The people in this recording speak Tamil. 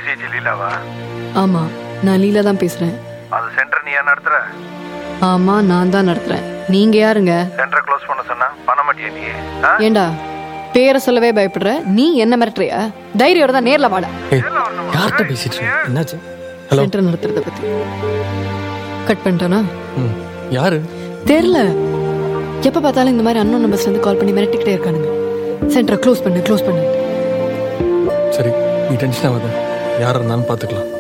பிசிஜி லீலாவா ஆமா நான் லீலா தான் பேசுறேன் அது சென்டர் நீ ஏன் நடத்துற ஆமா நான் தான் நடத்துறேன் நீங்க யாருங்க சென்டரை க்ளோஸ் பண்ண சொன்னா பண்ண மாட்டியா நீ ஆ? ஏண்டா பேரை சொல்லவே பயப்படுற நீ என்ன மிரட்டுறியா தைரியோட தான் நேர்ல வாடா ஏய் யார்கிட்ட பேசிட்டு இருக்க? என்னாச்சு ஹலோ சென்டர் நடத்துறத பத்தி கட் பண்ணிட்டானா ம் யாரு தெரியல எப்ப பார்த்தாலும் இந்த மாதிரி அன்னோன் நம்பர்ஸ்ல இருந்து கால் பண்ணி மிரட்டிக்கிட்டே இருக்கானுங்க சென்டரை க்ளோஸ் பண்ணு க்ளோஸ் பண்ணு சரி நீ டென்ஷன் ஆகாத யாரா இருந்தாலும் பார்த்துக்கலாம்